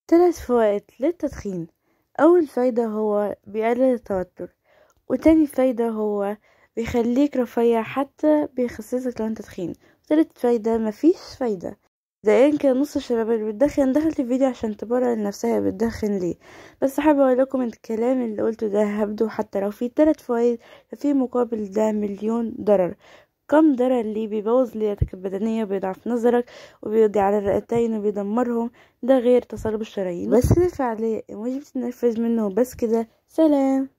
ثلاث فوائد للتدخين أول فايدة هو بيقلل التوتر وتاني فايدة هو بيخليك رفيع حتى بيخسسك لو انت تخين تالت فايدة مفيش فايدة زي كده نص الشباب اللي بتدخن دخلت الفيديو عشان تبرر لنفسها بتدخن ليه بس حابة اقول لكم الكلام اللي قلته ده هبده حتى لو في تلات فوائد ففي مقابل ده مليون ضرر كم ضرر ليه بيبوظ لياقتك البدنية وبيضعف نظرك وبيقضي على الرئتين وبيدمرهم ده غير تصلب الشرايين بس الفعالية مش بتتنفذ منه بس كده سلام